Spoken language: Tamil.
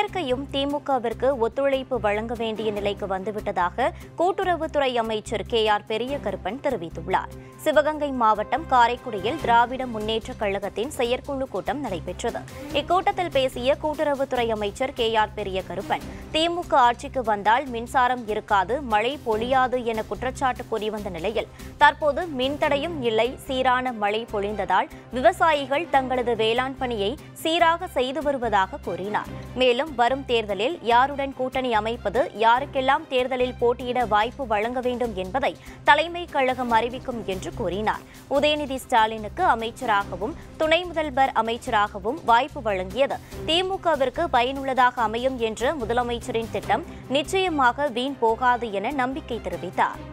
இயற்கையும் திமுகவிற்கு ஒத்துழைப்பு வழங்க வேண்டிய நிலைக்கு வந்துவிட்டதாக கூட்டுறவுத்துறை அமைச்சர் கே ஆர் பெரிய கருப்பன் தெரிவித்துள்ளார் சிவகங்கை மாவட்டம் காரைக்குடியில் திராவிட முன்னேற்றக் கழகத்தின் செயற்குழு கூட்டம் நடைபெற்றது இக்கூட்டத்தில் பேசிய கூட்டுறவுத்துறை அமைச்சர் கே ஆர் பெரிய கருப்பன் திமுக ஆட்சிக்கு வந்தால் மின்சாரம் இருக்காது மழை பொழியாது என குற்றச்சாட்டு கூறி வந்த நிலையில் தற்போது மின்தடையும் இல்லை சீரான மழை பொழிந்ததால் விவசாயிகள் தங்களது வேளாண் பணியை சீராக செய்து வருவதாக கூறினார் மேலும் வரும் தேர்தலில் யாருடன் கூட்டணி அமைப்பது யாருக்கெல்லாம் தேர்தலில் போட்டியிட வாய்ப்பு வழங்க வேண்டும் என்பதை தலைமை கழகம் அறிவிக்கும் என்று கூறினார் உதயநிதி ஸ்டாலினுக்கு அமைச்சராகவும் துணை முதல்வர் அமைச்சராகவும் வாய்ப்பு வழங்கியது திமுகவிற்கு பயனுள்ளதாக அமையும் என்ற முதலமைச்சரின் திட்டம் நிச்சயமாக வீண் போகாது என நம்பிக்கை தெரிவித்தார்